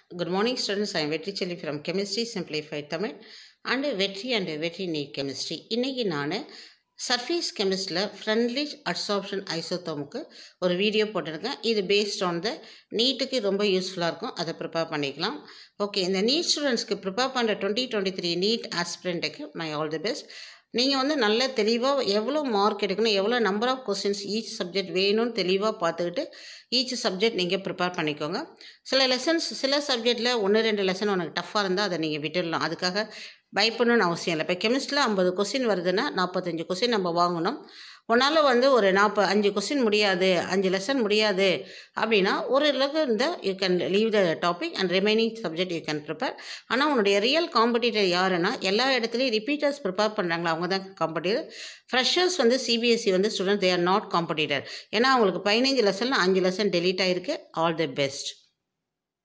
Good morning, students. I am Vetri Chelli from Chemistry Simplified Tamil and Vetri and Vetri Need Chemistry. இன்னைக்கு நான் surface கெமிஸ்டில் friendly adsorption ஐசோத்தோமுக்கு ஒரு video போட்டிருக்கேன் இது பேஸ்ட் ஆன் த நீட்டுக்கு ரொம்ப யூஸ்ஃபுல்லாக இருக்கும் அதை ப்ரிப்பேர் பண்ணிக்கலாம் ஓகே இந்த நீட் ஸ்டூடெண்ட்ஸ்க்கு ப்ரிப்பேர் பண்ணுற டுவெண்ட்டி டுவெண்ட்டி த்ரீ நீட் ஆஸ்பிரண்ட்டுக்கு மை ஆல் தி பெஸ்ட் நீங்கள் வந்து நல்ல தெளிவாக எவ்வளோ மார்க் எடுக்கணும் எவ்வளோ number of questions each subject வேணும்னு தெளிவாக பார்த்துக்கிட்டு ஈச் சப்ஜெக்ட் நீங்கள் ப்ரிப்பேர் பண்ணிக்கோங்க சில லெசன்ஸ் சில சப்ஜெக்டில் ஒன்று ரெண்டு லெசன் உனக்கு டஃப்பாக இருந்தால் அதை நீங்கள் விட்டுடலாம் அதுக்காக பயப்படணும்னு அவசியம் இல்லை இப்போ கெமிஸ்ட்ரியில் ஐம்பது கொஸ்டின் வருதுன்னா நாற்பத்தஞ்சு கொஸ்டின் நம்ம வாங்கணும் உன்னால் வந்து ஒரு நாற்பது அஞ்சு கொஸ்டின் முடியாது அஞ்சு லெசன் முடியாது அப்படின்னா ஒரு அளவுக்கு இந்த you can leave the topic and remaining subject you can prepare ஆனால் உன்னுடைய ரியல் காம்படிட்டர் யாருன்னா எல்லா இடத்துலையும் ரிப்பீட்டர்ஸ் ப்ரிப்பேர் பண்ணுறாங்களா அவங்க தான் காம்படிட்டர் ஃப்ரெஷர்ஸ் வந்து சிபிஎஸ்சி வந்து student they are not competitor ஏன்னா அவங்களுக்கு பதினஞ்சு லெசனில் அஞ்சு லெசன் டெலீட் ஆகிருக்கு ஆல் தி பெஸ்ட்